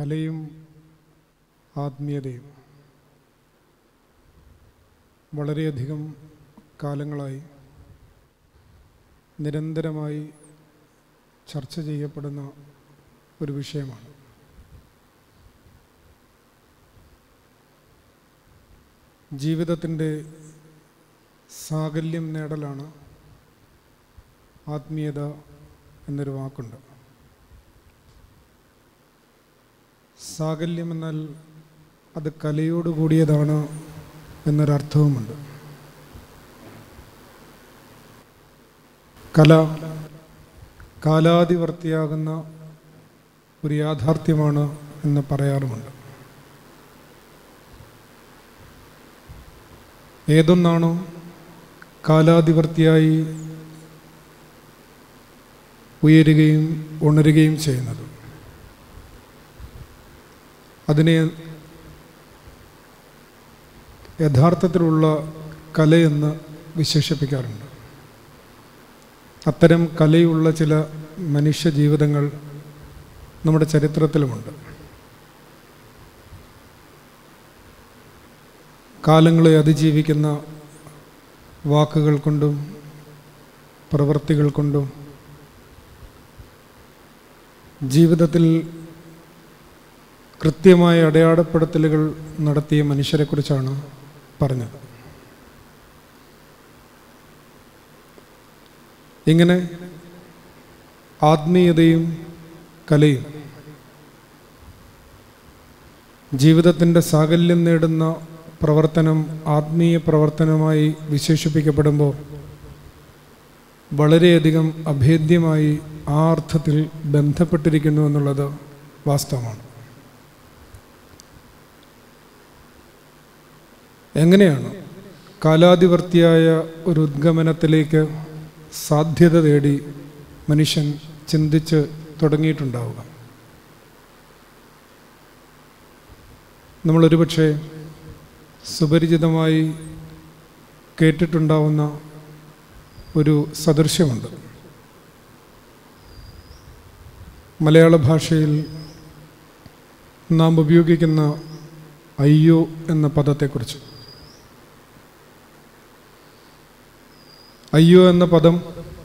കലയും ആത്മീയതയും വളരെയധികം കാലങ്ങളായി നിരന്തരമായി ചർച്ച ചെയ്യപ്പെടുന്ന ഒരു വിഷയമാണ് ജീവിതത്തിൻ്റെ സാകല്യം നേടലാണ് ആത്മീയത എന്നൊരു വാക്കുണ്ട് സാകല്യം എന്നാൽ അത് കലയോട് കൂടിയതാണ് എന്നൊരർത്ഥവുമുണ്ട് കല കാലാതിവർത്തിയാകുന്ന ഒരു യാഥാർത്ഥ്യമാണ് എന്ന് പറയാറുമുണ്ട് ഏതൊന്നാണോ കാലാതിവർത്തിയായി ഉയരുകയും ഉണരുകയും ചെയ്യുന്നത് അതിനെ യഥാർത്ഥത്തിലുള്ള കലയെന്ന് വിശേഷിപ്പിക്കാറുണ്ട് അത്തരം കലയുള്ള ചില മനുഷ്യ ജീവിതങ്ങൾ നമ്മുടെ ചരിത്രത്തിലുമുണ്ട് കാലങ്ങളെ അതിജീവിക്കുന്ന വാക്കുകൾ കൊണ്ടും പ്രവൃത്തികൾ കൊണ്ടും ജീവിതത്തിൽ കൃത്യമായ അടയാളപ്പെടുത്തലുകൾ നടത്തിയ മനുഷ്യരെക്കുറിച്ചാണ് പറഞ്ഞത് ഇങ്ങനെ ആത്മീയതയും കലയും ജീവിതത്തിൻ്റെ സാകല്യം നേടുന്ന പ്രവർത്തനം ആത്മീയ പ്രവർത്തനമായി വിശേഷിപ്പിക്കപ്പെടുമ്പോൾ വളരെയധികം അഭേദ്യമായി ആ അർത്ഥത്തിൽ ബന്ധപ്പെട്ടിരിക്കുന്നു എന്നുള്ളത് വാസ്തവമാണ് എങ്ങനെയാണ് കാലാതിവർത്തിയായ ഒരു ഉദ്ഗമനത്തിലേക്ക് സാധ്യത തേടി മനുഷ്യൻ ചിന്തിച്ച് തുടങ്ങിയിട്ടുണ്ടാവുക നമ്മളൊരുപക്ഷെ സുപരിചിതമായി കേട്ടിട്ടുണ്ടാവുന്ന ഒരു സദൃശ്യമുണ്ട് മലയാള ഭാഷയിൽ നാം ഉപയോഗിക്കുന്ന അയ്യോ എന്ന പദത്തെക്കുറിച്ച് അയ്യോ എന്ന പദം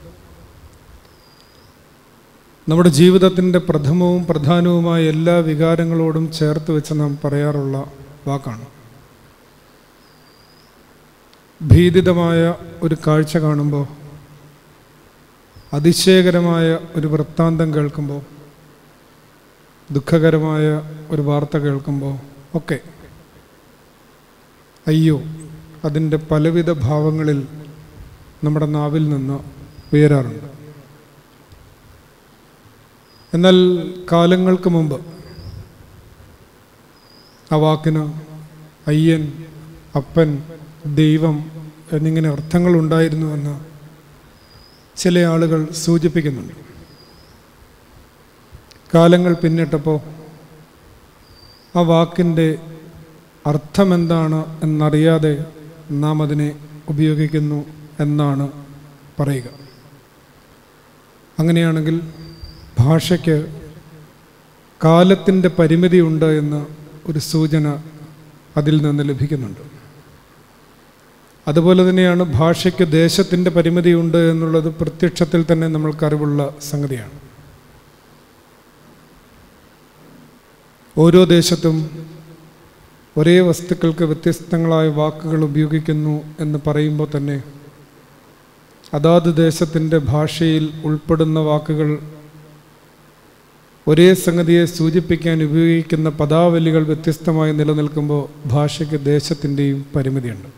നമ്മുടെ ജീവിതത്തിൻ്റെ പ്രഥമവും പ്രധാനവുമായ എല്ലാ വികാരങ്ങളോടും ചേർത്ത് വെച്ച് നാം പറയാറുള്ള വാക്കാണ് ഭീതിതമായ ഒരു കാഴ്ച കാണുമ്പോൾ അതിശയകരമായ ഒരു വൃത്താന്തം കേൾക്കുമ്പോൾ ദുഃഖകരമായ ഒരു വാർത്ത കേൾക്കുമ്പോൾ ഒക്കെ അയ്യോ അതിൻ്റെ പലവിധ ഭാവങ്ങളിൽ നമ്മുടെ നാവിൽ നിന്ന് ഉയരാറുണ്ട് എന്നാൽ കാലങ്ങൾക്ക് മുമ്പ് ആ വാക്കിന് അയ്യൻ അപ്പൻ ദൈവം എന്നിങ്ങനെ അർത്ഥങ്ങൾ ഉണ്ടായിരുന്നുവെന്ന് ചില ആളുകൾ സൂചിപ്പിക്കുന്നുണ്ട് കാലങ്ങൾ പിന്നിട്ടപ്പോൾ ആ വാക്കിൻ്റെ അർത്ഥമെന്താണ് എന്നറിയാതെ നാം അതിനെ ഉപയോഗിക്കുന്നു എന്നാണ് പറയുക അങ്ങനെയാണെങ്കിൽ ഭാഷയ്ക്ക് കാലത്തിൻ്റെ പരിമിതിയുണ്ട് എന്ന് ഒരു സൂചന അതിൽ നിന്ന് ലഭിക്കുന്നുണ്ട് അതുപോലെ തന്നെയാണ് ഭാഷയ്ക്ക് ദേശത്തിൻ്റെ പരിമിതിയുണ്ട് എന്നുള്ളത് പ്രത്യക്ഷത്തിൽ തന്നെ നമ്മൾക്കറിവുള്ള സംഗതിയാണ് ഓരോ ദേശത്തും ഒരേ വസ്തുക്കൾക്ക് വ്യത്യസ്തങ്ങളായ വാക്കുകൾ ഉപയോഗിക്കുന്നു എന്ന് പറയുമ്പോൾ തന്നെ അതാത് ദേശത്തിൻ്റെ ഭാഷയിൽ ഉൾപ്പെടുന്ന വാക്കുകൾ ഒരേ സംഗതിയെ സൂചിപ്പിക്കാൻ ഉപയോഗിക്കുന്ന പദാവലികൾ വ്യത്യസ്തമായി നിലനിൽക്കുമ്പോൾ ഭാഷയ്ക്ക് ദേശത്തിൻ്റെയും പരിമിതിയുണ്ട്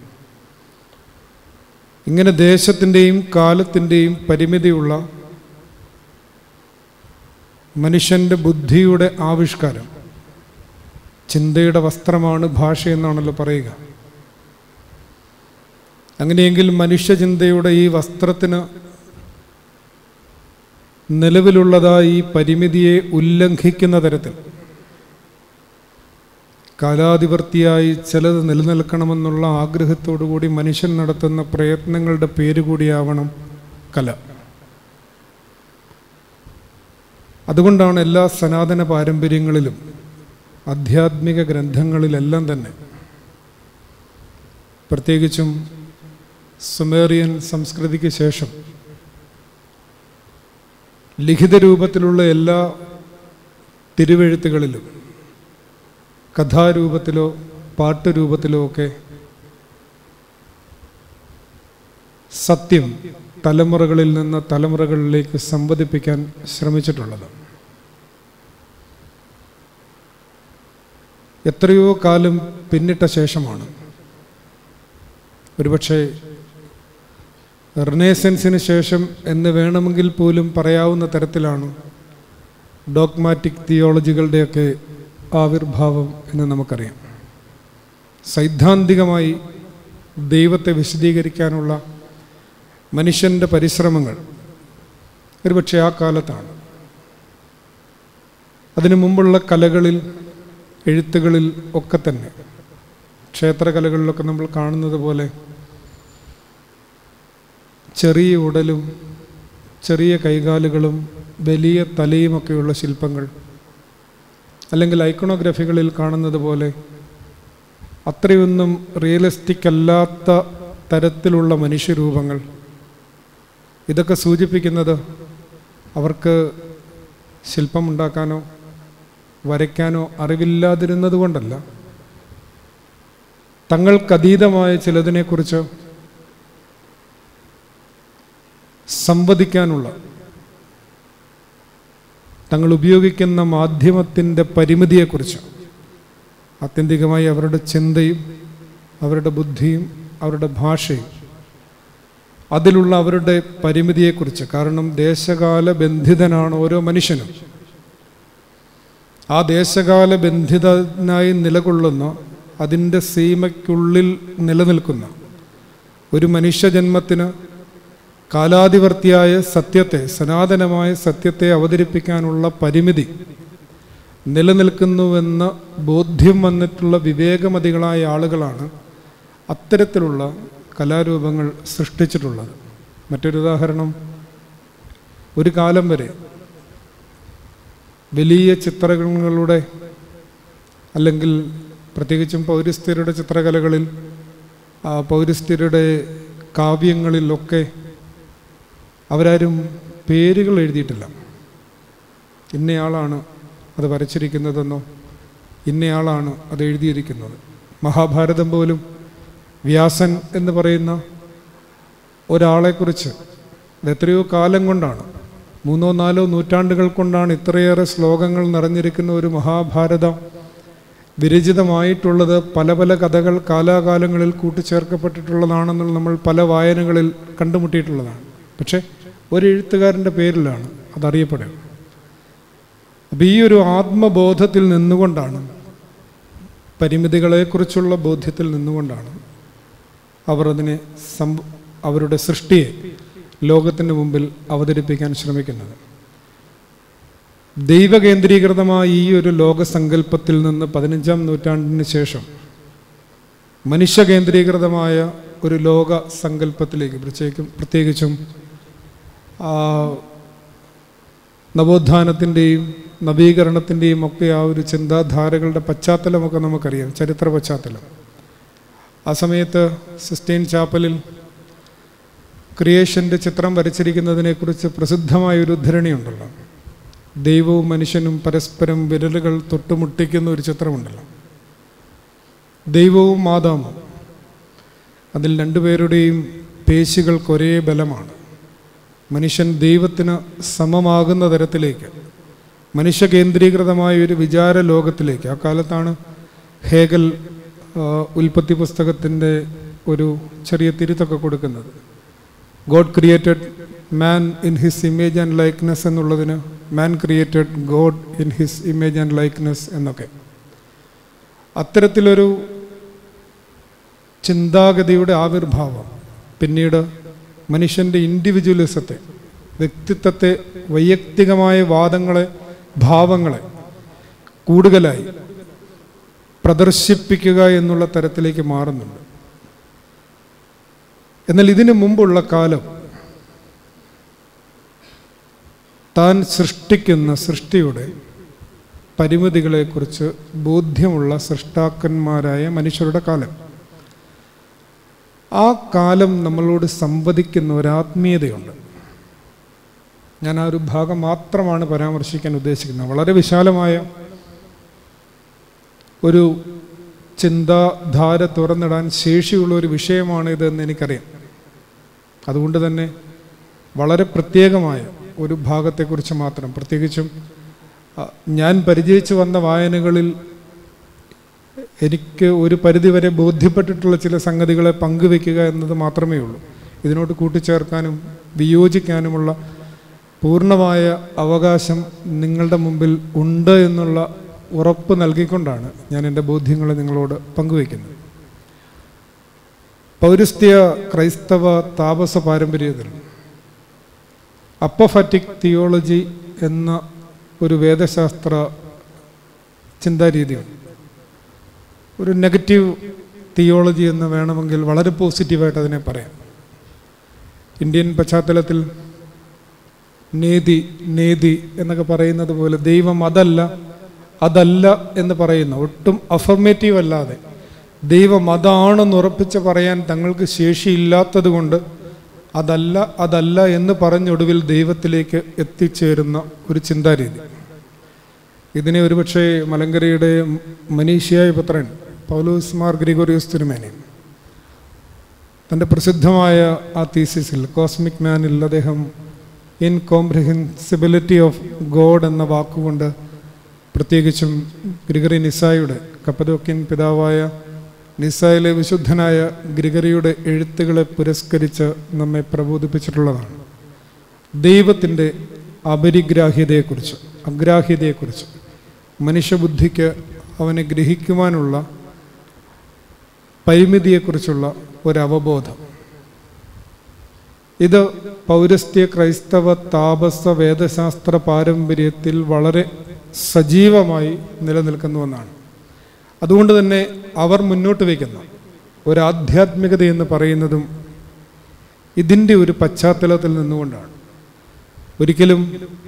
ഇങ്ങനെ ദേശത്തിൻ്റെയും കാലത്തിൻ്റെയും പരിമിതിയുള്ള മനുഷ്യൻ്റെ ബുദ്ധിയുടെ ആവിഷ്കാരം ചിന്തയുടെ വസ്ത്രമാണ് ഭാഷ എന്നാണല്ലോ പറയുക അങ്ങനെയെങ്കിൽ മനുഷ്യചിന്തയുടെ ഈ വസ്ത്രത്തിന് നിലവിലുള്ളതായി ഈ പരിമിതിയെ ഉല്ലംഘിക്കുന്ന തരത്തിൽ കാലാതിവർത്തിയായി ചിലത് നിലനിൽക്കണമെന്നുള്ള ആഗ്രഹത്തോടു കൂടി മനുഷ്യൻ നടത്തുന്ന പ്രയത്നങ്ങളുടെ പേര് കൂടിയാവണം കല അതുകൊണ്ടാണ് എല്ലാ സനാതന പാരമ്പര്യങ്ങളിലും ആധ്യാത്മിക ഗ്രന്ഥങ്ങളിലെല്ലാം തന്നെ പ്രത്യേകിച്ചും സുമേറിയൻ സംസ്കൃതിക്ക് ശേഷം ലിഖിത രൂപത്തിലുള്ള എല്ലാ തിരുവെഴുത്തുകളിലും കഥാരൂപത്തിലോ പാട്ടുരൂപത്തിലോ ഒക്കെ സത്യം തലമുറകളിൽ നിന്ന് തലമുറകളിലേക്ക് സംവദിപ്പിക്കാൻ ശ്രമിച്ചിട്ടുള്ളത് എത്രയോ കാലം പിന്നിട്ട ശേഷമാണ് ഒരുപക്ഷെ റിനേസൻസിന് ശേഷം എന്ന് വേണമെങ്കിൽ പോലും പറയാവുന്ന തരത്തിലാണ് ഡോഗ്മാറ്റിക് തിയോളജികളുടെയൊക്കെ ആവിർഭാവം എന്ന് നമുക്കറിയാം സൈദ്ധാന്തികമായി ദൈവത്തെ വിശദീകരിക്കാനുള്ള മനുഷ്യൻ്റെ പരിശ്രമങ്ങൾ ഒരുപക്ഷെ ആ കാലത്താണ് അതിനു മുമ്പുള്ള കലകളിൽ എഴുത്തുകളിൽ ഒക്കെ തന്നെ ക്ഷേത്രകലകളിലൊക്കെ നമ്മൾ കാണുന്നത് പോലെ ചെറിയ ഉടലും ചെറിയ കൈകാലുകളും വലിയ തലയുമൊക്കെയുള്ള ശില്പങ്ങൾ അല്ലെങ്കിൽ ഐക്കണോഗ്രഫികളിൽ കാണുന്നത് പോലെ അത്രയൊന്നും റിയലിസ്റ്റിക് അല്ലാത്ത തരത്തിലുള്ള മനുഷ്യരൂപങ്ങൾ ഇതൊക്കെ സൂചിപ്പിക്കുന്നത് അവർക്ക് ശില്പമുണ്ടാക്കാനോ വരയ്ക്കാനോ അറിവില്ലാതിരുന്നത് കൊണ്ടല്ല തങ്ങൾക്കതീതമായ ചിലതിനെക്കുറിച്ച് സംവദിക്കാനുള്ള തങ്ങൾ ഉപയോഗിക്കുന്ന മാധ്യമത്തിൻ്റെ പരിമിതിയെക്കുറിച്ച് ആത്യന്തികമായി അവരുടെ ചിന്തയും അവരുടെ ബുദ്ധിയും അവരുടെ ഭാഷയും അതിലുള്ള അവരുടെ പരിമിതിയെക്കുറിച്ച് കാരണം ദേശകാല ബന്ധിതനാണ് ഓരോ മനുഷ്യനും ആ ദേശകാല ബന്ധിതനായി നിലകൊള്ളുന്ന അതിൻ്റെ സീമയ്ക്കുള്ളിൽ നിലനിൽക്കുന്ന ഒരു മനുഷ്യജന്മത്തിന് കാലാതിവർത്തിയായ സത്യത്തെ സനാതനമായ സത്യത്തെ അവതരിപ്പിക്കാനുള്ള പരിമിതി നിലനിൽക്കുന്നുവെന്ന ബോധ്യം വന്നിട്ടുള്ള വിവേകമതികളായ ആളുകളാണ് അത്തരത്തിലുള്ള കലാരൂപങ്ങൾ സൃഷ്ടിച്ചിട്ടുള്ളത് മറ്റൊരു ഉദാഹരണം ഒരു കാലം വരെ വലിയ ചിത്രങ്ങളുടെ അല്ലെങ്കിൽ പ്രത്യേകിച്ചും പൗരസ്ത്യരുടെ ചിത്രകലകളിൽ ആ പൗരസ്ത്യരുടെ കാവ്യങ്ങളിലൊക്കെ അവരാരും പേരുകൾ എഴുതിയിട്ടില്ല ഇന്നയാളാണ് അത് വരച്ചിരിക്കുന്നതെന്നോ ഇന്നയാളാണ് അത് എഴുതിയിരിക്കുന്നത് മഹാഭാരതം പോലും വ്യാസൻ എന്ന് പറയുന്ന ഒരാളെക്കുറിച്ച് അത് എത്രയോ കാലം കൊണ്ടാണ് മൂന്നോ നാലോ നൂറ്റാണ്ടുകൾ കൊണ്ടാണ് ഇത്രയേറെ ശ്ലോകങ്ങൾ നിറഞ്ഞിരിക്കുന്ന ഒരു മഹാഭാരതം വിരചിതമായിട്ടുള്ളത് പല പല കഥകൾ കാലാകാലങ്ങളിൽ കൂട്ടിച്ചേർക്കപ്പെട്ടിട്ടുള്ളതാണെന്നുള്ള നമ്മൾ പല വായനകളിൽ കണ്ടുമുട്ടിയിട്ടുള്ളതാണ് പക്ഷേ ഒരു എഴുത്തുകാരൻ്റെ പേരിലാണ് അതറിയപ്പെടുക അപ്പം ഈ ഒരു ആത്മബോധത്തിൽ നിന്നുകൊണ്ടാണ് പരിമിതികളെക്കുറിച്ചുള്ള ബോധ്യത്തിൽ നിന്നുകൊണ്ടാണ് അവർ അതിനെ സം അവരുടെ സൃഷ്ടിയെ ലോകത്തിൻ്റെ മുമ്പിൽ അവതരിപ്പിക്കാൻ ശ്രമിക്കുന്നത് ദൈവകേന്ദ്രീകൃതമായ ഈ ഒരു ലോകസങ്കല്പത്തിൽ നിന്ന് പതിനഞ്ചാം നൂറ്റാണ്ടിന് ശേഷം മനുഷ്യകേന്ദ്രീകൃതമായ ഒരു ലോക സങ്കല്പത്തിലേക്ക് പ്രത്യേകിച്ചും പ്രത്യേകിച്ചും ആ, നവോത്ഥാനത്തിൻ്റെയും നവീകരണത്തിൻ്റെയും ഒക്കെ ആ ഒരു ചിന്താധാരകളുടെ പശ്ചാത്തലമൊക്കെ നമുക്കറിയാം ചരിത്ര പശ്ചാത്തലം ആ സമയത്ത് സിസ്റ്റൈൻ ചാപ്പലിൽ ക്രിയേഷൻ്റെ ചിത്രം വരച്ചിരിക്കുന്നതിനെക്കുറിച്ച് പ്രസിദ്ധമായ ഒരു ഉദ്ധരണിയുണ്ടല്ലോ ദൈവവും മനുഷ്യനും പരസ്പരം വിരലുകൾ തൊട്ടുമുട്ടിക്കുന്ന ഒരു ചിത്രമുണ്ടല്ലോ ദൈവവും മാതാവും അതിൽ രണ്ടുപേരുടെയും പേശികൾക്ക് ഒരേ ബലമാണ് മനുഷ്യൻ ദൈവത്തിന് സമമാകുന്ന തരത്തിലേക്ക് മനുഷ്യ കേന്ദ്രീകൃതമായ ഒരു വിചാര ലോകത്തിലേക്ക് ആ കാലത്താണ് ഹേഗൽ ആ, ഉൽപ്പത്തി പുസ്തകത്തിൻ്റെ ഒരു ചെറിയ തിരുത്തൊക്കെ കൊടുക്കുന്നത് God created man in his image and likeness എന്നുള്ളതിന് man created God in his image and likeness എന്നൊക്കെ അത്തരത്തിലൊരു ചിന്താഗതിയുടെ ആവിർഭാവം പിന്നീട് മനുഷ്യൻ്റെ ഇൻഡിവിജ്വലിസത്തെ വ്യക്തിത്വത്തെ വൈയക്തികമായ വാദങ്ങളെ ഭാവങ്ങളെ കൂടുതലായി പ്രദർശിപ്പിക്കുക എന്നുള്ള തരത്തിലേക്ക് മാറുന്നുണ്ട് എന്നാൽ ഇതിനു മുമ്പുള്ള കാലം താൻ സൃഷ്ടിക്കുന്ന സൃഷ്ടിയുടെ പരിമിതികളെക്കുറിച്ച് ബോധ്യമുള്ള സൃഷ്ടാക്കന്മാരായ മനുഷ്യരുടെ കാലം ആ കാലം നമ്മളോട് സംവദിക്കുന്ന ഒരു ആത്മീയതയുണ്ട് ഞാൻ ആ ഒരു ഭാഗം മാത്രമാണ് പരാമർശിക്കാൻ ഉദ്ദേശിക്കുന്നത് വളരെ വിശാലമായ ഒരു ചിന്താധാര തുറന്നിടാൻ ശേഷിയുള്ള ഒരു വിഷയമാണ് ഇതെന്ന് എനിക്കറിയാം അതുകൊണ്ട് തന്നെ വളരെ പ്രത്യേകമായ ഒരു ഭാഗത്തെക്കുറിച്ച് മാത്രം പ്രത്യേകിച്ചും ആ, ഞാൻ പരിചയിച്ചു വന്ന വായനകളിൽ എനിക്ക് ഒരു പരിധിവരെ ബോധ്യപ്പെട്ടിട്ടുള്ള ചില സംഗതികളെ പങ്കുവെക്കുക എന്നത് മാത്രമേ ഉള്ളൂ ഇതിനോട് കൂട്ടിച്ചേർക്കാനും വിയോജിക്കാനുമുള്ള പൂർണ്ണമായ അവകാശം നിങ്ങളുടെ മുമ്പിൽ ഉണ്ട് എന്നുള്ള ഉറപ്പ് നൽകിക്കൊണ്ടാണ് ഞാൻ എൻ്റെ ബോധ്യങ്ങളെ നിങ്ങളോട് പങ്കുവയ്ക്കുന്നത് പൗരസ്ത്യ ക്രൈസ്തവ താപസ പാരമ്പര്യത്തിൽ അപ്പഫറ്റിക് തിയോളജി എന്ന ഒരു വേദശാസ്ത്ര ചിന്താരീതിയുണ്ട് ഒരു നെഗറ്റീവ് തിയോളജി എന്ന് വേണമെങ്കിൽ വളരെ പോസിറ്റീവായിട്ട് അതിനെ പറയാം ഇന്ത്യൻ പശ്ചാത്തലത്തിൽ നേതി നേതി എന്നൊക്കെ പറയുന്നത് പോലെ ദൈവം അതല്ല അതല്ല എന്ന് പറയുന്ന ഒട്ടും അഫർമേറ്റീവ് അല്ലാതെ ദൈവം അതാണെന്ന് ഉറപ്പിച്ച് പറയാൻ തങ്ങൾക്ക് ശേഷിയില്ലാത്തത് കൊണ്ട് അതല്ല അതല്ല എന്ന് പറഞ്ഞൊടുവിൽ ദൈവത്തിലേക്ക് എത്തിച്ചേരുന്ന ഒരു ചിന്താരീതി ഇതിനെ ഒരുപക്ഷെ മലങ്കരയുടെ മനീഷിയായ പുത്രൻ പൗലോസ് മാർ ഗ്രിഗോറിയോസ് തിരുമേനി തൻ്റെ പ്രസിദ്ധമായ ആ തീസിസിൽ കോസ്മിക് മാനിൽ അദ്ദേഹം ഇൻകോംപ്രിഹെൻസിബിലിറ്റി ഓഫ് ഗോഡ് എന്ന വാക്കുകൊണ്ട് പ്രത്യേകിച്ചും ഗ്രിഗറി നിസായുടെ കപ്പദോക്യൻ പിതാവായ നിസായിലെ വിശുദ്ധനായ ഗ്രിഗറിയുടെ എഴുത്തുകളെ പുരസ്കരിച്ച് നമ്മെ പ്രബോധിപ്പിച്ചിട്ടുള്ളതാണ് ദൈവത്തിൻ്റെ അപരിഗ്രാഹ്യതയെക്കുറിച്ച് അഗ്രാഹ്യതയെക്കുറിച്ച് മനുഷ്യബുദ്ധിക്ക് അവനെ ഗ്രഹിക്കുവാനുള്ള പരിമിതിയെക്കുറിച്ചുള്ള ഒരവബോധം ഇത് പൗരസ്ത്യ ക്രൈസ്തവ താപസ വേദശാസ്ത്ര പാരമ്പര്യത്തിൽ വളരെ സജീവമായി നിലനിൽക്കുന്നുവെന്നാണ് അതുകൊണ്ട് തന്നെ അവർ മുന്നോട്ട് വയ്ക്കുന്ന ഒരു ആധ്യാത്മികത എന്ന് പറയുന്നതും ഇതിൻ്റെ ഒരു പശ്ചാത്തലത്തിൽ നിന്നുകൊണ്ടാണ് ഒരിക്കലും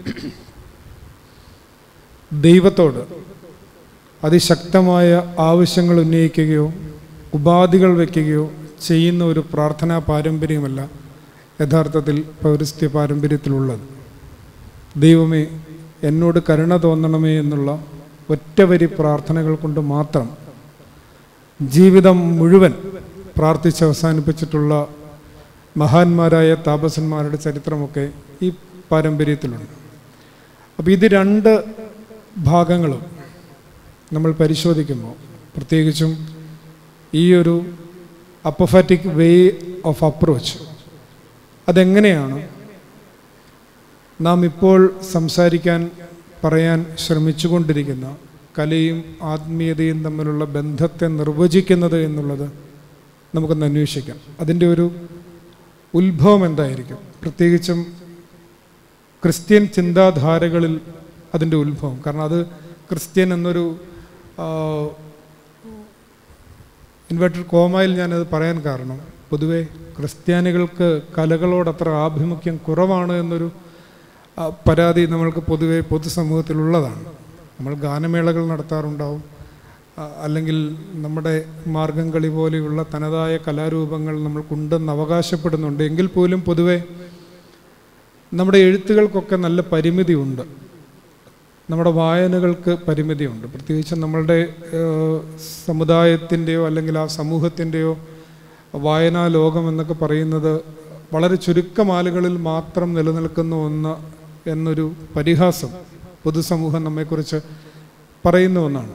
ദൈവത്തോട് അതിശക്തമായ ആവശ്യങ്ങൾ ഉന്നയിക്കുകയോ ഉപാധികൾ വയ്ക്കുകയോ ചെയ്യുന്ന ഒരു പ്രാർത്ഥനാ പാരമ്പര്യമല്ല യഥാർത്ഥത്തിൽ പൗരസ്ത്യ പാരമ്പര്യത്തിലുള്ളത് ദൈവമേ എന്നോട് കരുണ തോന്നണമേ എന്നുള്ള ഒറ്റവരി പ്രാർത്ഥനകൾ കൊണ്ട് മാത്രം ജീവിതം മുഴുവൻ പ്രാർത്ഥിച്ച് അവസാനിപ്പിച്ചിട്ടുള്ള മഹാന്മാരായ താപസന്മാരുടെ ചരിത്രമൊക്കെ ഈ പാരമ്പര്യത്തിലുണ്ട് അപ്പോൾ ഇത് രണ്ട് ഭാഗങ്ങളും നമ്മൾ പരിശോധിക്കുമ്പോൾ പ്രത്യേകിച്ചും ഈ ഒരു അപ്പഫാറ്റിക് വേ ഓഫ് അപ്രോച്ച് അതെങ്ങനെയാണ് നാം ഇപ്പോൾ സംസാരിക്കാൻ പറയാൻ ശ്രമിച്ചുകൊണ്ടിരിക്കുന്ന കലയും ആത്മീയതയും തമ്മിലുള്ള ബന്ധത്തെ നിർവചിക്കുന്നത് എന്നുള്ളത് നമുക്കൊന്ന് അന്വേഷിക്കാം അതിൻ്റെ ഒരു ഉത്ഭവം എന്തായിരിക്കും പ്രത്യേകിച്ചും ക്രിസ്ത്യൻ ചിന്താധാരകളിൽ അതിൻ്റെ ഉത്ഭവം കാരണം അത് ക്രിസ്ത്യൻ എന്നൊരു ഇൻവെർട്ടഡ് കോമയിൽ ഞാനത് പറയാൻ കാരണം പൊതുവെ ക്രിസ്ത്യാനികൾക്ക് കലകളോടത്ര ആഭിമുഖ്യം കുറവാണ് എന്നൊരു ആ, പരാതി നമ്മൾക്ക് പൊതുവെ പൊതുസമൂഹത്തിലുള്ളതാണ് നമ്മൾ ഗാനമേളകൾ നടത്താറുണ്ടാവും ആ, അല്ലെങ്കിൽ നമ്മുടെ മാർഗം കളി പോലെയുള്ള തനതായ കലാരൂപങ്ങൾ നമ്മൾക്കുണ്ടെന്ന് അവകാശപ്പെടുന്നുണ്ട് എങ്കിൽ പോലും പൊതുവെ നമ്മുടെ എഴുത്തുകൾക്കൊക്കെ നല്ല പരിമിതിയുണ്ട് നമ്മുടെ വായനകൾക്ക് പരിമിതിയുണ്ട് പ്രത്യേകിച്ച് നമ്മളുടെ ഏഹ്, സമുദായത്തിൻ്റെയോ അല്ലെങ്കിൽ ആ സമൂഹത്തിൻ്റെയോ വായനാ ലോകം എന്നൊക്കെ പറയുന്നത് വളരെ ചുരുക്കം ആളുകളിൽ മാത്രം നിലനിൽക്കുന്ന ഒന്ന് എന്നൊരു പരിഹാസം പൊതുസമൂഹം നമ്മെക്കുറിച്ച് പറയുന്ന ഒന്നാണ്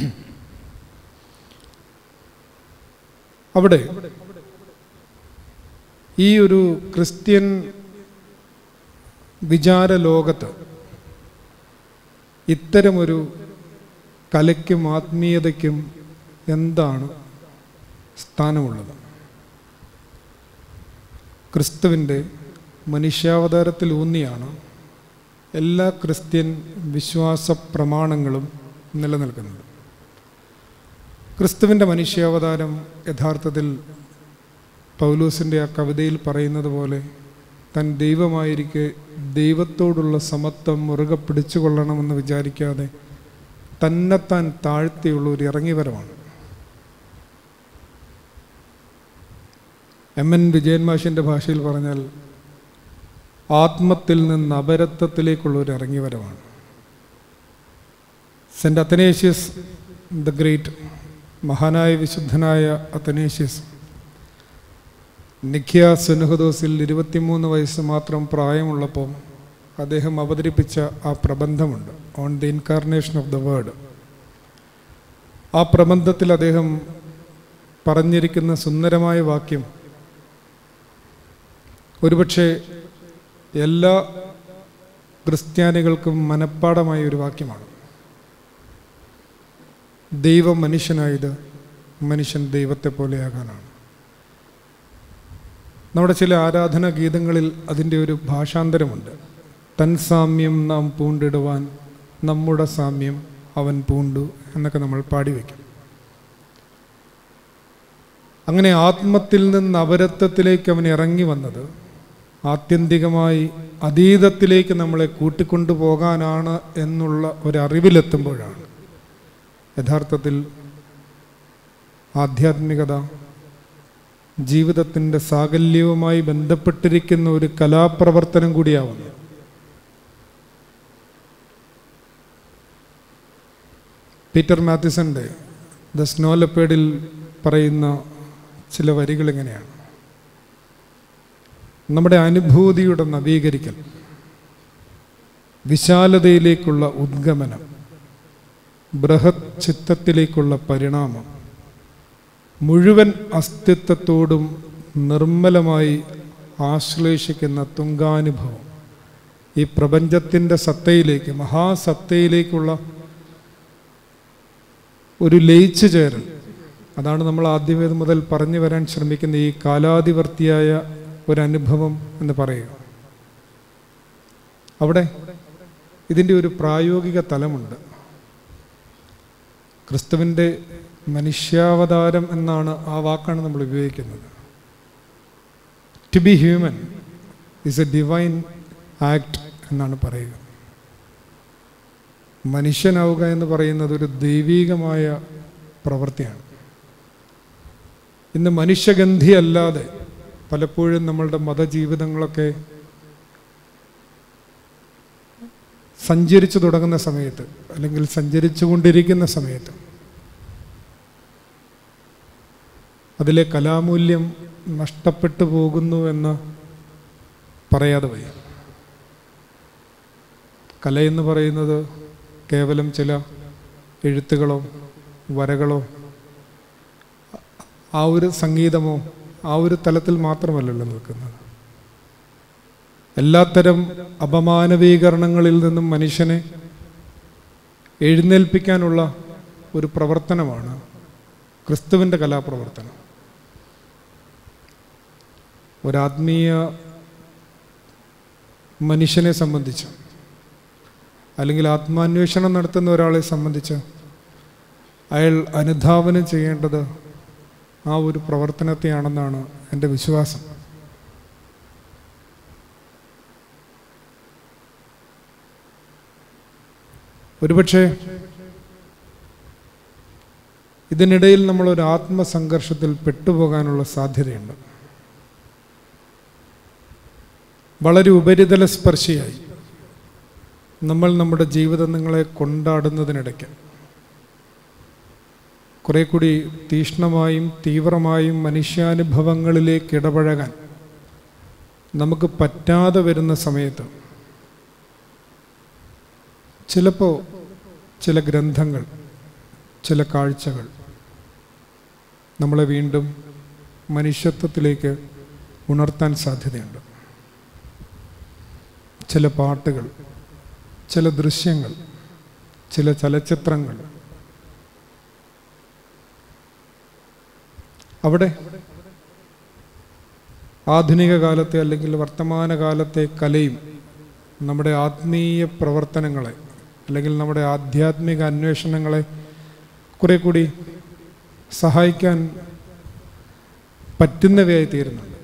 അവിടെ ഈ ഒരു ക്രിസ്ത്യൻ വിചാര ലോകത്ത് ഇത്തരമൊരു കലയ്ക്കും ആത്മീയതയ്ക്കും എന്താണ് സ്ഥാനമുള്ളത് ക്രിസ്തുവിൻ്റെ മനുഷ്യാവതാരത്തിൽ ഊന്നിയാണ് എല്ലാ ക്രിസ്ത്യൻ വിശ്വാസ പ്രമാണങ്ങളും നിലനിൽക്കുന്നത് ക്രിസ്തുവിൻ്റെ മനുഷ്യാവതാരം യഥാർത്ഥത്തിൽ പൗലൂസിൻ്റെ ആ കവിതയിൽ പറയുന്നത് പോലെ താൻ ദൈവമായിരിക്കെ ദൈവത്തോടുള്ള സമത്വം മുറുകെ പിടിച്ചുകൊള്ളണമെന്ന് വിചാരിക്കാതെ തന്നെത്താൻ താഴ്ത്തിയുള്ള ഒരു ഇറങ്ങിവരവാണ് എം എൻ വിജയൻ മാഷിൻ്റെ ഭാഷയിൽ പറഞ്ഞാൽ ആത്മത്തിൽ നിന്ന് അപരത്വത്തിലേക്കുള്ള ഒരു ഇറങ്ങിവരവാണ് സെൻറ്റ് അത്തനേഷ്യസ് ദ ഗ്രേറ്റ് മഹാനായ വിശുദ്ധനായ അത്തനേഷ്യസ് നിഖ്യ സുനഹദോസിൽ ഇരുപത്തിമൂന്ന് വയസ്സ് മാത്രം പ്രായമുള്ളപ്പോൾ അദ്ദേഹം അവതരിപ്പിച്ച ആ പ്രബന്ധമുണ്ട് on the incarnation of the word ആ പ്രബന്ധത്തിൽ അദ്ദേഹം പറഞ്ഞിരിക്കുന്ന സുന്ദരമായ വാക്യം ഒരുപക്ഷെ എല്ലാ ക്രിസ്ത്യാനികൾക്കും മനഃപ്പാടമായ ഒരു വാക്യമാണ് ദൈവം മനുഷ്യനായത് മനുഷ്യൻ ദൈവത്തെ പോലെയാകാനാണ് നമ്മുടെ ചില ആരാധനാ ഗീതങ്ങളിൽ അതിൻ്റെ ഒരു ഭാഷാന്തരമുണ്ട് തൻ സാമ്യം നാം പൂണ്ടിടുവാൻ നമ്മുടെ സാമ്യം അവൻ പൂണ്ടു എന്നൊക്കെ നമ്മൾ പാടി വയ്ക്കും അങ്ങനെ ആത്മത്തിൽ നിന്ന് അപരത്വത്തിലേക്ക് അവൻ ഇറങ്ങി വന്നത് ആത്യന്തികമായി അതീതത്തിലേക്ക് നമ്മളെ കൂട്ടിക്കൊണ്ടു പോകാനാണ് എന്നുള്ള ഒരറിവിലെത്തുമ്പോഴാണ് യഥാർത്ഥത്തിൽ ആധ്യാത്മികത ജീവിതത്തിൻ്റെ സാകല്യവുമായി ബന്ധപ്പെട്ടിരിക്കുന്ന ഒരു കലാപ്രവർത്തനം കൂടിയാവുന്നു പീറ്റർ മാത്യുസന്റെ ദ സ്നോ ലെപ്പേഡിൽ പറയുന്ന ചില വരികൾ ഇങ്ങനെയാണ് നമ്മുടെ അനുഭൂതിയുടെ നവീകരിക്കൽ വിശാലതയിലേക്കുള്ള ഉദ്ഗമനം ബൃഹത് ചിത്തത്തിലേക്കുള്ള പരിണാമം മുഴുവൻ അസ്തിത്വത്തോടും നിർമ്മലമായി ആശ്ലേഷിക്കുന്ന തുങ്കാനുഭവം ഈ പ്രപഞ്ചത്തിൻ്റെ സത്തയിലേക്ക് മഹാസത്തയിലേക്കുള്ള ഒരു ലയിച്ചു ചേരൽ അതാണ് നമ്മൾ ആദ്യമേ മുതൽ പറഞ്ഞു വരാൻ ശ്രമിക്കുന്ന ഈ കാലാതിവർത്തിയായ ഒരനുഭവം എന്ന് പറയുക അവിടെ ഇതിൻ്റെ ഒരു പ്രായോഗിക തലമുണ്ട് ക്രിസ്തുവിൻ്റെ മനുഷ്യാവതാരം എന്നാണ് ആ വാക്കാണ് നമ്മൾ ഉപയോഗിക്കുന്നത് to be human is a divine act എന്നാണ് പറയുക മനുഷ്യനാവുക എന്ന് പറയുന്നത് ഒരു ദൈവീകമായ പ്രവൃത്തിയാണ് ഇന്ന് മനുഷ്യഗന്ധിയല്ലാതെ പലപ്പോഴും നമ്മളുടെ മതജീവിതങ്ങളൊക്കെ സഞ്ചരിച്ചു തുടങ്ങുന്ന സമയത്ത് അല്ലെങ്കിൽ സഞ്ചരിച്ചു കൊണ്ടിരിക്കുന്ന സമയത്ത് അതിലെ കലാമൂല്യം നഷ്ടപ്പെട്ടു പോകുന്നു എന്ന് പറയാതെ വയ്യ കലയെന്ന് പറയുന്നത് കേവലം ചില എഴുത്തുകളോ വരകളോ ആ ഒരു സംഗീതമോ ആ ഒരു തലത്തിൽ മാത്രമല്ലല്ലോ നിൽക്കുന്നത് എല്ലാത്തരം അപമാനവീകരണങ്ങളിൽ നിന്നും മനുഷ്യനെ എഴുന്നേൽപ്പിക്കാനുള്ള ഒരു പ്രവർത്തനമാണ് ക്രിസ്തുവിൻ്റെ കലാപ്രവർത്തനം ഒരാത്മീയ മനുഷ്യനെ സംബന്ധിച്ച് അല്ലെങ്കിൽ ആത്മാന്വേഷണം നടത്തുന്ന ഒരാളെ സംബന്ധിച്ച് അയാൾ അനുധാവനം ചെയ്യേണ്ടത് ആ ഒരു പ്രവർത്തനത്തെയാണെന്നാണ് എൻ്റെ വിശ്വാസം ഒരുപക്ഷെ ഇതിനിടയിൽ നമ്മളൊരു ആത്മസംഘർഷത്തിൽ പെട്ടുപോകാനുള്ള സാധ്യതയുണ്ട് വളരെ ഉപരിതല സ്പർശിയായി നമ്മൾ നമ്മുടെ ജീവിതങ്ങളെ കൊണ്ടാടുന്നതിനിടയ്ക്ക് കുറെ കൂടി തീഷ്ണമായും തീവ്രമായും മനുഷ്യാനുഭവങ്ങളിലേക്ക് ഇടപഴകാൻ നമുക്ക് പറ്റാതെ വരുന്ന സമയത്ത് ചിലപ്പോൾ ചില ഗ്രന്ഥങ്ങൾ ചില കാഴ്ചകൾ നമ്മളെ വീണ്ടും മനുഷ്യത്വത്തിലേക്ക് ഉണർത്താൻ സാധ്യതയുണ്ട് ചില പാട്ടുകൾ ചില ദൃശ്യങ്ങൾ ചില ചലച്ചിത്രങ്ങൾ അവിടെ ആധുനിക കാലത്തെ അല്ലെങ്കിൽ വർത്തമാനകാലത്തെ കലയും നമ്മുടെ ആത്മീയ പ്രവർത്തനങ്ങളെ അല്ലെങ്കിൽ നമ്മുടെ ആധ്യാത്മിക അന്വേഷണങ്ങളെ കുറെ കൂടി സഹായിക്കാൻ പറ്റുന്നവയായി തീരുന്നുണ്ട്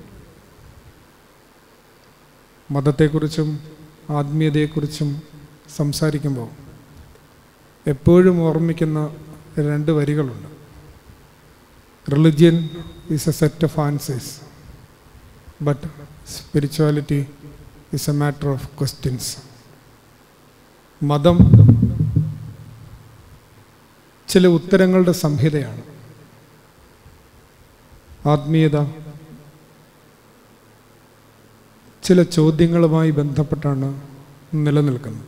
മതത്തെക്കുറിച്ചും ആത്മീയതയെക്കുറിച്ചും സംസാരിക്കുമ്പോൾ എപ്പോഴും ഓർമ്മിക്കുന്ന രണ്ട് വരികളുണ്ട് religion is a set of answers but spirituality is a matter of questions മതം ചില ഉത്തരങ്ങളുടെ സംഹിതയാണ് ആത്മീയത ചില ചോദ്യങ്ങളുമായി ബന്ധപ്പെട്ടാണ് നിലനിൽക്കുന്നത്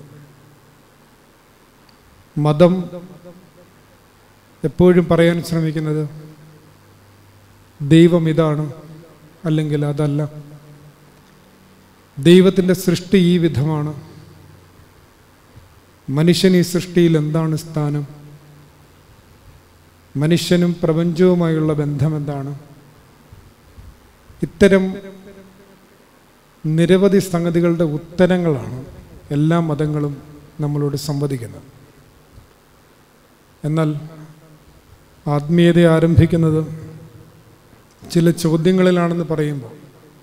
മതം എപ്പോഴും പറയാൻ ശ്രമിക്കുന്നത് ദൈവം ഇതാണ് അല്ലെങ്കിൽ അതല്ല ദൈവത്തിൻ്റെ സൃഷ്ടി ഈ വിധമാണ് മനുഷ്യൻ ഈ സൃഷ്ടിയിൽ എന്താണ് സ്ഥാനം മനുഷ്യനും പ്രപഞ്ചവുമായുള്ള ബന്ധം എന്താണ് ഇത്തരം നിരവധി സംഗതികളുടെ ഉത്തരങ്ങളാണ് എല്ലാ മതങ്ങളും നമ്മളോട് സംവദിക്കുന്നത് എന്നാൽ ആത്മീയത ആരംഭിക്കുന്നത് ചില ചോദ്യങ്ങളിലാണെന്ന് പറയുമ്പോൾ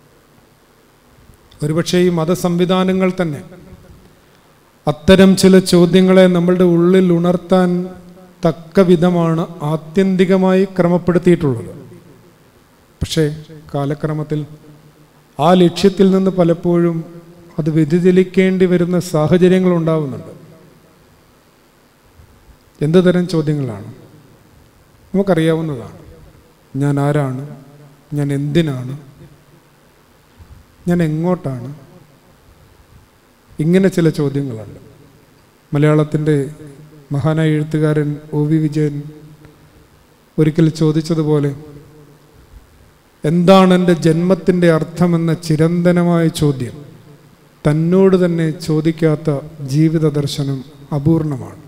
ഒരുപക്ഷെ ഈ മതസംവിധാനങ്ങൾ തന്നെ അത്തരം ചില ചോദ്യങ്ങളെ നമ്മളുടെ ഉള്ളിൽ ഉണർത്താൻ തക്ക വിധമാണ് ആത്യന്തികമായി ക്രമപ്പെടുത്തിയിട്ടുള്ളത് പക്ഷേ കാലക്രമത്തിൽ ആ ലക്ഷ്യത്തിൽ നിന്ന് പലപ്പോഴും അത് വ്യതിചലിക്കേണ്ടി വരുന്ന സാഹചര്യങ്ങൾ ഉണ്ടാവുന്നുണ്ട് എന്ത് തരം ചോദ്യങ്ങളാണ് നമുക്കറിയാവുന്നതാണ് ഞാൻ ആരാണ് ഞാൻ എന്തിനാണ് ഞാൻ എങ്ങോട്ടാണ് ഇങ്ങനെ ചില ചോദ്യങ്ങളുണ്ട് മലയാളത്തിൻ്റെ മഹാനായ എഴുത്തുകാരൻ ഒ വി വിജയൻ ഒരിക്കൽ ചോദിച്ചതുപോലെ എന്താണ് എൻ്റെ ജന്മത്തിൻ്റെ അർത്ഥമെന്ന ചിരന്തനമായ ചോദ്യം തന്നോട് തന്നെ ചോദിക്കാത്ത ജീവിത ദർശനം അപൂർണമാണ്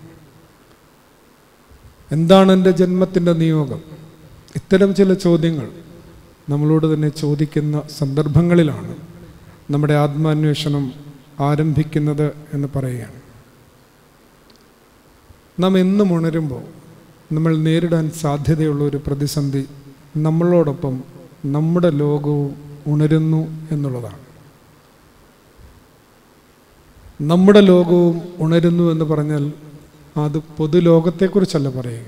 എന്താണ് എൻ്റെ ജന്മത്തിൻ്റെ നിയോഗം ഇത്തരം ചില ചോദ്യങ്ങൾ നമ്മളോട് തന്നെ ചോദിക്കുന്ന സന്ദർഭങ്ങളിലാണ് നമ്മുടെ ആത്മാന്വേഷണം ആരംഭിക്കുന്നത് എന്ന് പറയുകയാണ് നാം എന്നും ഉണരുമ്പോൾ നമ്മൾ നേരിടാൻ സാധ്യതയുള്ള ഒരു പ്രതിസന്ധി നമ്മളോടൊപ്പം നമ്മുടെ ലോകവും ഉണരുന്നു എന്നുള്ളതാണ് നമ്മുടെ ലോകവും ഉണരുന്നു എന്ന് പറഞ്ഞാൽ അത് പൊതുലോകത്തെക്കുറിച്ചല്ല പറയുക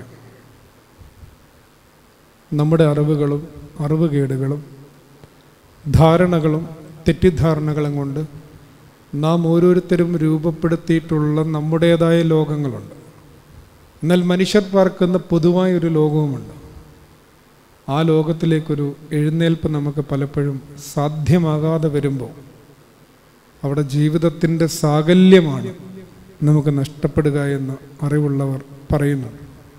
നമ്മുടെ അറിവുകളും അറിവുകേടുകളും ധാരണകളും തെറ്റിദ്ധാരണകളും കൊണ്ട് നാം ഓരോരുത്തരും രൂപപ്പെടുത്തിയിട്ടുള്ള നമ്മുടേതായ ലോകങ്ങളുണ്ട് എന്നാൽ മനുഷ്യർ പാർക്കുന്ന പൊതുവായ ഒരു ലോകവുമുണ്ട് ആ ലോകത്തിലേക്കൊരു എഴുന്നേൽപ്പ് നമുക്ക് പലപ്പോഴും സാധ്യമാകാതെ വരുമ്പോൾ അവിടെ ജീവിതത്തിൻ്റെ സാകല്യമാണ് നമുക്ക് നഷ്ടപ്പെടുക എന്ന് അറിവുള്ളവർ പറയുന്നുണ്ട്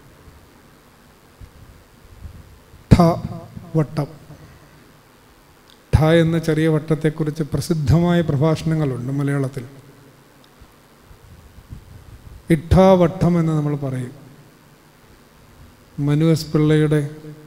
ഠ വട്ടം ഠ എന്ന ചെറിയ വട്ടത്തെക്കുറിച്ച് പ്രസിദ്ധമായ പ്രഭാഷണങ്ങളുണ്ട് മലയാളത്തിൽ ഇഠാവട്ടം എന്ന് നമ്മൾ പറയും മനു എസ് പിള്ളയുടെ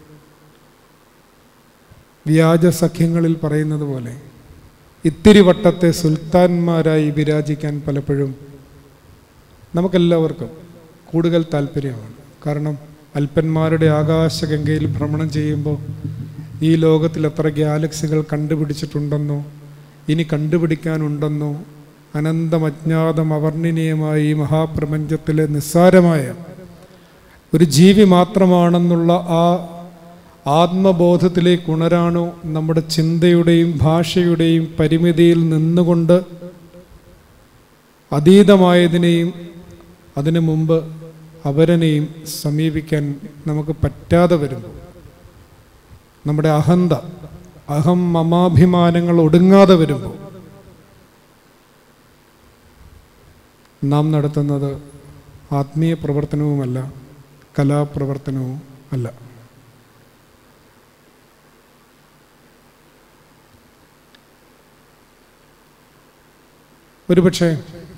വ്യാജസഖ്യങ്ങളിൽ പറയുന്നത് പോലെ ഇത്തിരി വട്ടത്തെ സുൽത്താൻമാരായി വിരാജിക്കാൻ പലപ്പോഴും നമുക്കെല്ലാവർക്കും കൂടുതൽ താല്പര്യമാണ് കാരണം അല്പന്മാരുടെ ആകാശഗംഗയിൽ ഭ്രമണം ചെയ്യുമ്പോൾ ഈ ലോകത്തിൽ എത്ര ഗാലക്സികൾ കണ്ടുപിടിച്ചിട്ടുണ്ടെന്നോ ഇനി കണ്ടുപിടിക്കാനുണ്ടെന്നോ അനന്തമജ്ഞാതം അവർണ്ണനീയമായ ഈ മഹാപ്രപഞ്ചത്തിലെ നിസ്സാരമായ ഒരു ജീവി മാത്രമാണെന്നുള്ള ആ ആത്മബോധത്തിലേക്ക് ഉണരാനോ നമ്മുടെ ചിന്തയുടെയും ഭാഷയുടെയും പരിമിതിയിൽ നിന്നുകൊണ്ട് അതീതമായതിനെയും അതിനു മുമ്പ് അവരനെയും സമീപിക്കാൻ നമുക്ക് പറ്റാതെ വരുമ്പോൾ നമ്മുടെ അഹന്ത അഹം മമാഭിമാനങ്ങൾ ഒടുങ്ങാതെ വരുമ്പോൾ നാം നടത്തുന്നത് ആത്മീയ പ്രവർത്തനവുമല്ല കലാപ്രവർത്തനവും അല്ല ഒരുപക്ഷെ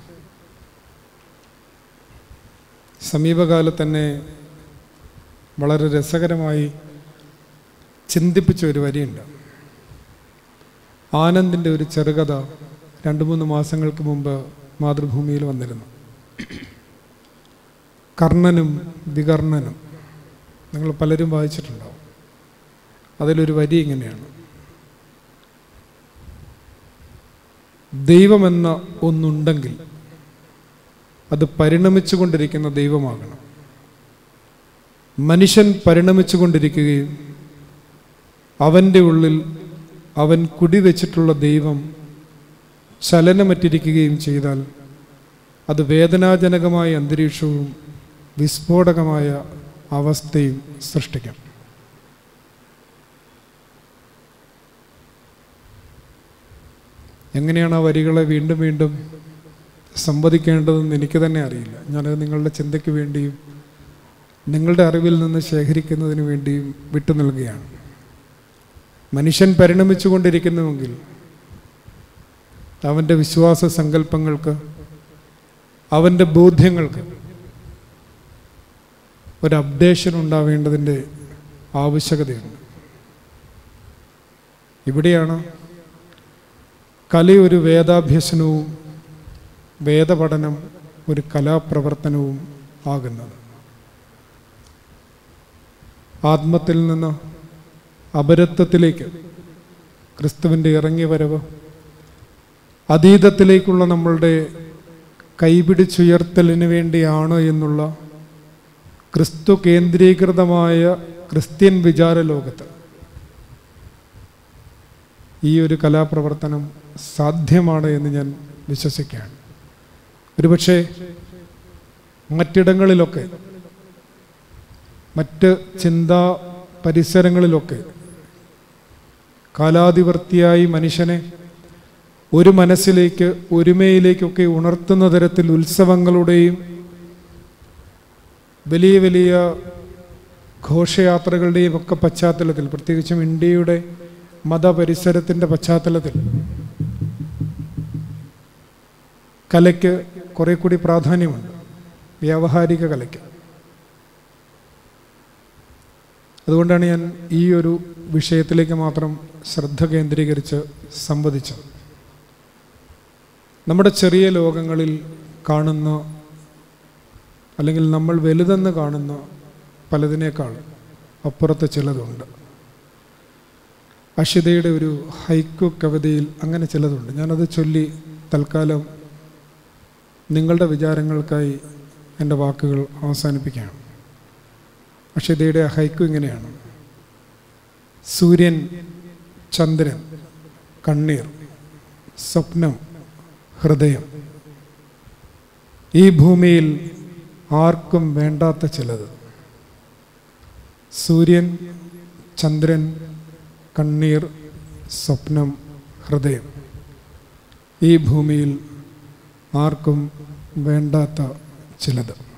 സമീപകാലത്ത് തന്നെ വളരെ രസകരമായി ചിന്തിപ്പിച്ച ഒരു വരിയുണ്ട് ആനന്ദിൻ്റെ ഒരു ചെറുകഥ രണ്ട് മൂന്ന് മാസങ്ങൾക്ക് മുമ്പ് മാതൃഭൂമിയിൽ വന്നിരുന്നു കർണനും വികർണനും നിങ്ങൾ പലരും വായിച്ചിട്ടുണ്ടാവും അതിലൊരു വരി ഇങ്ങനെയാണ് ദൈവമെന്ന ഒന്നുണ്ടെങ്കിൽ അത് പരിണമിച്ചു കൊണ്ടിരിക്കുന്ന ദൈവമാകണം മനുഷ്യൻ പരിണമിച്ചു കൊണ്ടിരിക്കുകയും അവൻ്റെ ഉള്ളിൽ അവൻ കുടിവെച്ചിട്ടുള്ള ദൈവം ചലനമറ്റിരിക്കുകയും ചെയ്താൽ അത് വേദനാജനകമായ അന്തരീക്ഷവും വിസ്ഫോടകമായ അവസ്ഥയും സൃഷ്ടിക്കാം എങ്ങനെയാണ് ആ വരികളെ വീണ്ടും വീണ്ടും സംവദിക്കേണ്ടതെന്ന് എനിക്ക് തന്നെ അറിയില്ല ഞാനത് നിങ്ങളുടെ ചിന്തയ്ക്ക് വേണ്ടിയും നിങ്ങളുടെ അറിവിൽ നിന്ന് ശേഖരിക്കുന്നതിന് വേണ്ടിയും വിട്ടു നൽകുകയാണ് മനുഷ്യൻ പരിണമിച്ചു കൊണ്ടിരിക്കുന്നുവെങ്കിൽ അവൻ്റെ വിശ്വാസ സങ്കല്പങ്ങൾക്ക് അവൻ്റെ ബോധ്യങ്ങൾക്ക് ഒരു അപ്ഡേഷൻ ഉണ്ടാവേണ്ടതിൻ്റെ ആവശ്യകതയുണ്ട് ഇവിടെയാണ് കല ഒരു വേദാഭ്യസനവും വേദപഠനം ഒരു കലാപ്രവർത്തനവും ആകുന്നത് ആത്മത്തിൽ നിന്ന് അപരത്വത്തിലേക്ക് ക്രിസ്തുവിൻ്റെ ഇറങ്ങി വരവ് അതീതത്തിലേക്കുള്ള നമ്മളുടെ കൈപിടിച്ചുയർത്തലിന് വേണ്ടിയാണ് എന്നുള്ള ക്രിസ്തു കേന്ദ്രീകൃതമായ ക്രിസ്ത്യൻ വിചാര ലോകത്ത് ഈ ഒരു കലാപ്രവർത്തനം സാധ്യമാണ് എന്ന് ഞാൻ വിശ്വസിക്കുകയാണ് ഒരുപക്ഷെ മറ്റിടങ്ങളിലൊക്കെ മറ്റ് ചിന്താ പരിസരങ്ങളിലൊക്കെ കാലാതിവർത്തിയായി മനുഷ്യനെ ഒരു മനസ്സിലേക്ക് ഒരുമയിലേക്കൊക്കെ ഉണർത്തുന്ന തരത്തിൽ ഉത്സവങ്ങളുടെയും വലിയ വലിയ ഘോഷയാത്രകളുടെയും ഒക്കെ പശ്ചാത്തലത്തിൽ പ്രത്യേകിച്ചും ഇന്ത്യയുടെ മതപരിസരത്തിൻ്റെ പശ്ചാത്തലത്തിൽ കലയ്ക്ക് കുറെ കൂടി പ്രാധാന്യമുണ്ട് വ്യാവഹാരിക കലയ്ക്ക് അതുകൊണ്ടാണ് ഞാൻ ഈ ഒരു വിഷയത്തിലേക്ക് മാത്രം ശ്രദ്ധ കേന്ദ്രീകരിച്ച് സംവദിച്ചത് നമ്മുടെ ചെറിയ ലോകങ്ങളിൽ കാണുന്ന അല്ലെങ്കിൽ നമ്മൾ വലുതെന്ന് കാണുന്ന പലതിനേക്കാൾ അപ്പുറത്ത് ചിലതുണ്ട് അഷിതയുടെ ഒരു ഹൈക്കു കവിതയിൽ അങ്ങനെ ചിലതുണ്ട് ഞാനത് ചൊല്ലി തൽക്കാലം നിങ്ങളുടെ വിചാരങ്ങൾക്കായി എൻ്റെ വാക്കുകൾ അവസാനിപ്പിക്കുകയാണ് അഷിതയുടെ ഹൈക്കു ഇങ്ങനെയാണ് സൂര്യൻ ചന്ദ്രൻ കണ്ണീർ സ്വപ്നം ഹൃദയം ഈ ഭൂമിയിൽ ആർക്കും വേണ്ടാത്ത ചിലത് സൂര്യൻ ചന്ദ്രൻ കണ്ണീർ സ്വപ്നം ഹൃദയം ഈ ഭൂമിയിൽ ആർക്കും വേണ്ടാത്ത ചിലത്